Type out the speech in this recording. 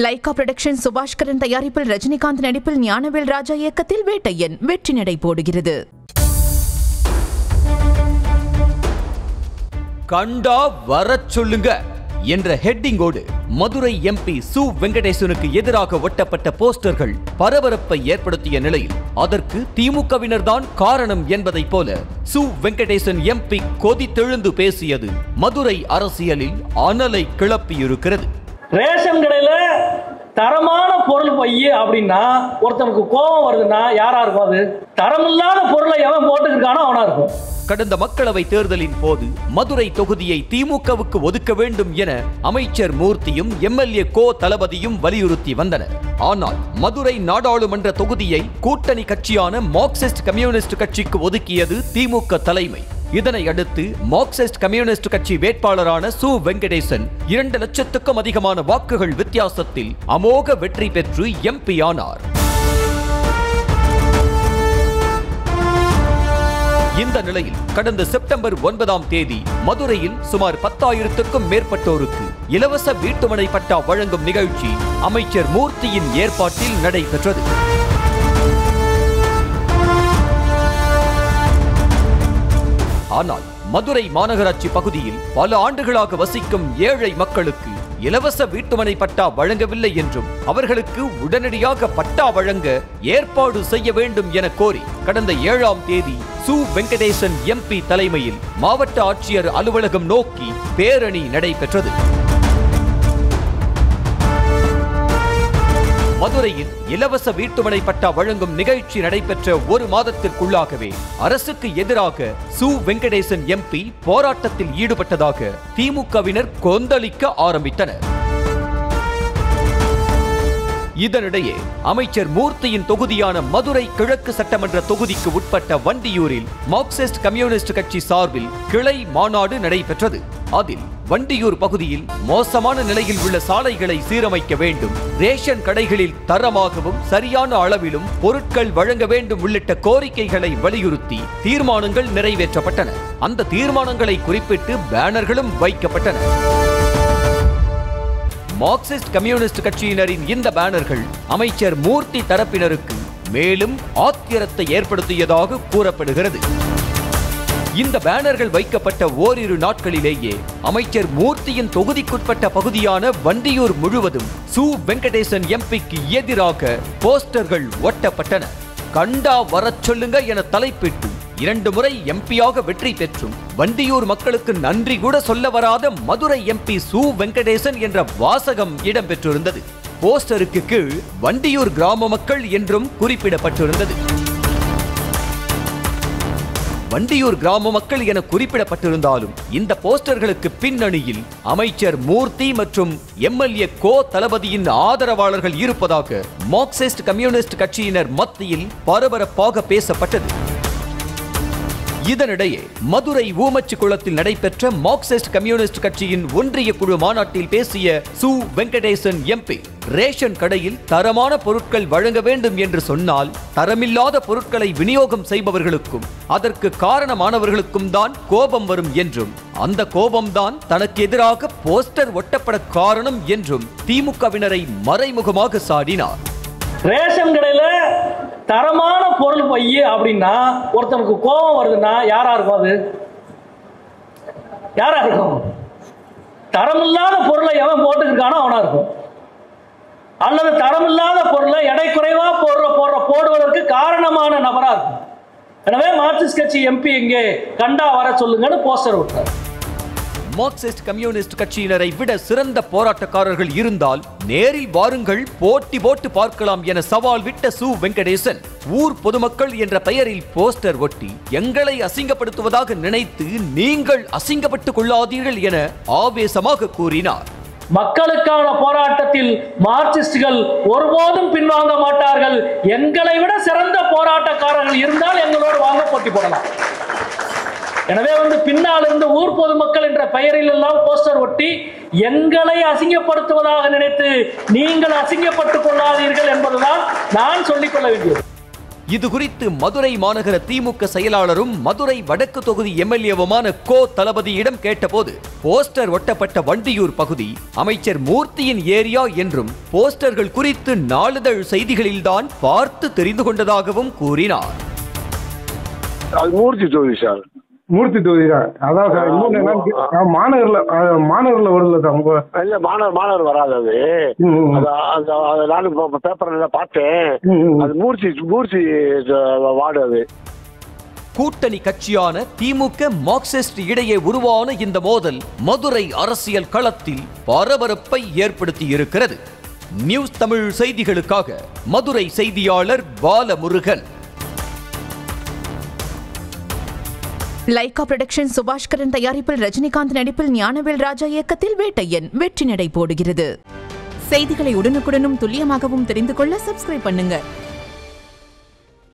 Lyca production Subaskaran தயாரிப்பில் ரஜினிகாந்த் நடிப்பில் ஞானவேல் ராஜா இயக்கத்தில் வேட்டையன் வெற்றி நடை போடுகிறது கண்டா வரச் சொல்லுங்க என்ற ஹெட்டிங்கோடு மதுரை எம்பி சு வெங்கடேசனுக்கு எதிராக ஒட்டப்பட்ட போஸ்டர்கள் பரபரப்பை ஏற்படுத்திய நிலையில் அதற்கு திமுகவினர் தான் காரணம் என்பதைப் போல சு வெங்கடேசன் எம்பி கொதித்தெழுந்து பேசியது மதுரை அரசியலில் அனலை கிளப்பியிருக்கிறது ரேஷன் கடையில தரமான பொருள் பைய அப்படின்னா ஒருத்தனுக்கு கோபம் வருதுன்னா யாரா இருக்கும் அது தரமில்லாத பொருளை எவன் போட்டுக்கிருக்கானோ அவனா இருக்கும் கடந்த மக்களவை தேர்தலின் போது மதுரை தொகுதியை திமுகவுக்கு ஒதுக்க வேண்டும் என அமைச்சர் மூர்த்தியும் எம்எல்ஏ கோ தளபதியும் வலியுறுத்தி வந்தனர் ஆனால் மதுரை நாடாளுமன்ற தொகுதியை கூட்டணி கட்சியான மார்க்சிஸ்ட் கம்யூனிஸ்ட் கட்சிக்கு ஒதுக்கியது திமுக தலைமை இதனை அடுத்து மார்க்சிஸ்ட் கம்யூனிஸ்ட் கட்சி வேட்பாளரான சு வெங்கடேசன் இரண்டு லட்சத்துக்கும் அதிகமான வாக்குகள் வித்தியாசத்தில் அமோக வெற்றி பெற்று எம்பி ஆனார் இந்த நிலையில் கடந்த செப்டம்பர் ஒன்பதாம் தேதி மதுரையில் சுமார் பத்தாயிரத்துக்கும் மேற்பட்டோருக்கு இலவச வீட்டுமனை பட்டா வழங்கும் நிகழ்ச்சி அமைச்சர் மூர்த்தியின் ஏற்பாட்டில் நடைபெற்றது ஆனால் மதுரை மாநகராட்சி பகுதியில் பல ஆண்டுகளாக வசிக்கும் ஏழை மக்களுக்கு இலவச வீட்டுமனை பட்டா வழங்கவில்லை என்றும் அவர்களுக்கு உடனடியாக பட்டா வழங்க ஏற்பாடு செய்ய வேண்டும் என கோரி கடந்த ஏழாம் தேதி சு வெங்கடேசன் எம்பி தலைமையில் மாவட்ட ஆட்சியர் அலுவலகம் நோக்கி பேரணி நடைபெற்றது மதுரையில் இலவச வீட்டுமனை பட்டா வழங்கும் நிகழ்ச்சி நடைபெற்ற ஒரு மாதத்திற்குள்ளாகவே அரசுக்கு எதிராக சு வெங்கடேசன் எம்பி போராட்டத்தில் ஈடுபட்டதாக திமுகவினர் கொந்தளிக்க ஆரம்பித்தனர் இதனிடையே அமைச்சர் மூர்த்தியின் தொகுதியான மதுரை கிழக்கு சட்டமன்ற தொகுதிக்கு உட்பட்ட வண்டியூரில் மார்க்சிஸ்ட் கம்யூனிஸ்ட் கட்சி சார்பில் கிளை மாநாடு நடைபெற்றது அதில் வண்டியூர் பகுதியில் மோசமான நிலையில் உள்ள சாலைகளை சீரமைக்க வேண்டும் ரேஷன் கடைகளில் தரமாகவும் சரியான அளவிலும் பொருட்கள் வழங்க வேண்டும் உள்ளிட்ட கோரிக்கைகளை வலியுறுத்தி தீர்மானங்கள் நிறைவேற்றப்பட்டன அந்த தீர்மானங்களை குறிப்பிட்டு பேனர்களும் வைக்கப்பட்டன மார்க்சிஸ்ட் கம்யூனிஸ்ட் கட்சியினரின் இந்த பேனர்கள் அமைச்சர் மூர்த்தி தரப்பினருக்கு மேலும் ஆத்திரத்தை ஏற்படுத்தியதாக கூறப்படுகிறது இந்த பேனர்கள் வைக்கப்பட்ட ஓரிரு நாட்களிலேயே அமைச்சர் மூர்த்தியின் தொகுதிக்குட்பட்ட பகுதியான வண்டியூர் முழுவதும் சு வெங்கடேசன் எம்பிக்கு எதிராக போஸ்டர்கள் ஒட்டப்பட்டன கண்டா வரச் சொல்லுங்க என தலைப்பிட்டு இரண்டு முறை எம்பியாக வெற்றி பெற்றும் வண்டியூர் மக்களுக்கு நன்றி கூட சொல்ல வராத மதுரை எம்பி சு வெங்கடேசன் என்ற வாசகம் இடம்பெற்றிருந்தது போஸ்டருக்கு கீழ் வண்டியூர் கிராம மக்கள் என்றும் குறிப்பிடப்பட்டிருந்தது வண்டியூர் கிராம மக்கள் என குறிப்பிடப்பட்டிருந்தாலும் இந்த போஸ்டர்களுக்கு பின்னணியில் அமைச்சர் மூர்த்தி மற்றும் எம்எல்ஏ கோ தளபதியின் ஆதரவாளர்கள் இருப்பதாக மார்க்சிஸ்ட் கம்யூனிஸ்ட் கட்சியினர் மத்தியில் பரபரப்பாக பேசப்பட்டது இதனிடையே மதுரை ஊமச்சி குளத்தில் நடைபெற்ற மார்க்சிஸ்ட் கம்யூனிஸ்ட் கட்சியின் ஒன்றிய குழு மாநாட்டில் பேசிய சு வெங்கடேசன் எம்பி ரேஷன் கடையில் தரமான பொருட்கள் வழங்க வேண்டும் என்று சொன்னால் தரமில்லாத பொருட்களை விநியோகம் செய்பவர்களுக்கும் அதற்கு காரணமானவர்களுக்கும் தான் கோபம் வரும் என்றும் அந்த கோபம்தான் தனக்கு எதிராக போஸ்டர் ஒட்டப்பட காரணம் என்றும் திமுகவினரை மறைமுகமாக சாடினார் ரேஷன் கடையில தரமான பொருள் பைய அப்படின்னா ஒருத்தனுக்கு கோபம் வருதுன்னா யாரா இருக்கும் அது யாரா இருக்கும் தரமில்லாத பொருளை எவன் போட்டுக்கிருக்கானோ அவனா இருக்கும் அல்லது தரமில்லாத பொருளை எடை குறைவா போடுற போடுற போடுவதற்கு காரணமான நபரா இருக்கும் எனவே மார்க்சிஸ்ட் கட்சி எம்பி இங்கே கண்டா வர சொல்லுங்கன்னு போஸ்டர் விட்டார் மார்க்சிஸ்ட் கம்யூனிஸ்ட் கட்சியினரை விட சிறந்த போராட்டக்காரர்கள் இருந்தால் நேரில் வாருங்கள் போட்டி போட்டு பார்க்கலாம் என சவால் விட்ட சு வெங்கடேசன் ஊர் பொதுமக்கள் என்ற பெயரில் போஸ்டர் ஒட்டி எங்களை அசிங்கப்படுத்துவதாக நினைத்து நீங்கள் அசிங்கப்பட்டுக் கொள்ளாதீர்கள் என ஆவேசமாக கூறினார் மக்களுக்கான போராட்டத்தில் மார்க்சிஸ்டுகள் ஒருபோதும் பின்வாங்க மாட்டார்கள் எங்களை விட சிறந்த போராட்டக்காரர்கள் இருந்தால் எங்களோடு வாங்க போட்டி போடலாம் எனவே வந்து பின்னால் இருந்து ஊர் பொதுமக்கள் என்ற பெயரில் எல்லாம் போஸ்டர் ஒட்டி எங்களை அசிங்கப்படுத்துவதாக நினைத்து நீங்கள் அசிங்கப்பட்டுக் கொள்ளாதீர்கள் என்பதுதான் நான் சொல்லிக்கொள்ள வேண்டியது இது குறித்து மதுரை மாநகர திமுக செயலாளரும் மதுரை வடக்கு தொகுதி எம்எல்ஏவுமான கோ தளபதியிடம் கேட்டபோது போஸ்டர் ஒட்டப்பட்ட வண்டியூர் பகுதி அமைச்சர் மூர்த்தியின் ஏரியா என்றும் போஸ்டர்கள் குறித்து நாளிதழ் செய்திகளில்தான் பார்த்து தெரிந்து கொண்டதாகவும் கூறினார் அது மூர்த்தி தொகுதி சார் மூர்த்தி தொகுதி தான் அதான் சார் இன்னொன்று என்னன்னு கே- ஆ, மாநகர்ல ஆ, மாநகர்ல வருதுல்ல சார் உங்க இல்ல மாணவர் மாணவர் வராது அது ம், ம். அது அது- அது நானும் இப்போ பேப்பர்ல பார்த்தேன் ம், ம். அது மூர்த்தி மூர்த்தி அஹ், வார்டு அது கூட்டணி கட்சியான திமுக மார்க்சிஸ்ட் இடையே உருவான இந்த மோதல் மதுரை அரசியல் களத்தில் பரபரப்பை ஏற்படுத்தி இருக்கிறது நியூஸ் தமிழ் செய்திகளுக்காக மதுரை செய்தியாளர் பாலமுருகன் லைகா புரொடக்ஷன் சுபாஷ்கரன் தயாரிப்பில் ரஜினிகாந்த் நடிப்பில் ஞானவேல் ராஜா இயக்கத்தில் வேட்டையன் வெற்றி நடை போடுகிறது செய்திகளை உடனுக்குடனும் துல்லியமாகவும் தெரிந்து கொள்ள சப்ஸ்கிரைப் பண்ணுங்க